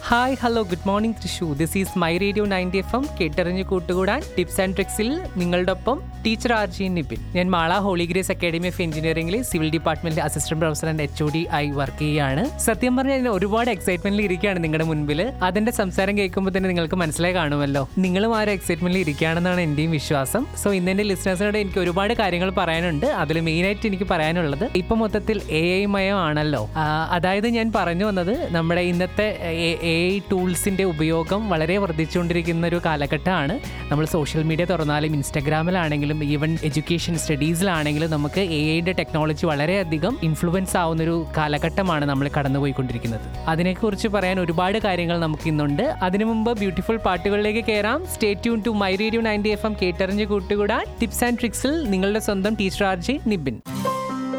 hi hello good morning Thrissur this is my radio ninety F M കേട്ടറിഞ്ഞ് കൂട്ടുകൂടാൻ tips and ട്രിക്സിൽ നിങ്ങളുടെ ഒപ്പം teacher R G Nipin ഞാൻ Mala Holy Grace Academy of എഞ്ചിനീയറിംഗിലെ civil ഡിപ്പാർട്ട്മെന്റിലെ assistant professor and H O D ആയി work ചെയ്യുകയാണ് സത്യം പറഞ്ഞാൽ ഞാൻ ഒരുപാട് എക്സൈറ്റ്മെന്റിൽ ഇരിക്കുകയാണ് നിങ്ങളുടെ മുൻപിൽ അതിന്റെ സംസാരം കേൾക്കുമ്പോൾ തന്നെ നിങ്ങൾക്ക് മനസ്സിലായി കാണുമല്ലോ നിങ്ങളും ആ ഒരു എക്സൈറ്റ്മെന്റിൽ ഇരിക്കുകയാണെന്നാണ് എന്റെയും വിശ്വാസം സോ ഇന്ന് എന്റെ ലിസണേഴ്സിനോട് എനിക്ക് ഒരുപാട് കാര്യങ്ങൾ പറയാനുണ്ട് അതിൽ മെയിനായിട്ട് എനിക്ക് പറയാനുള്ളത് ഇപ്പൊ മൊത്തത്തിൽ എ ഐ മയം ആണല്ലോ ആ, അതായത് ഞാൻ പറഞ്ഞു വന്നത് നമ്മുടെ ഇന്നത്തെ എ ഐ ടൂൾസിന്റെ ഉപയോഗം വളരെ വർദ്ധിച്ചുകൊണ്ടിരിക്കുന്ന ഒരു കാലഘട്ടമാണ് നമ്മൾ സോഷ്യൽ മീഡിയ തുറന്നാലും ഇൻസ്റ്റാഗ്രാമിലാണെങ്കിലും ഈവൻ എഡ്യൂക്കേഷൻ സ്റ്റഡീസിലാണെങ്കിലും നമുക്ക് എ ഐയുടെ ടെക്നോളജി വളരെയധികം ഇൻഫ്ലുവൻസ് ആവുന്ന ഒരു കാലഘട്ടമാണ് നമ്മൾ കടന്നുപോയിക്കൊണ്ടിരിക്കുന്നത് അതിനെക്കുറിച്ച് പറയാൻ ഒരുപാട് കാര്യങ്ങൾ നമുക്ക് ഇന്നുണ്ട് അതിനു മുമ്പ് ബ്യൂട്ടിഫുൾ പാട്ടുകളിലേക്ക് കയറാം stay tune to my radio ninety F M കേട്ടറിഞ്ഞ് കൂട്ടുകൂടാൻ ടിപ്സ് ആൻഡ് ട്രിക്സിൽ നിങ്ങളുടെ സ്വന്തം ടീച്ചർ ആർ ജെ നിബിൻ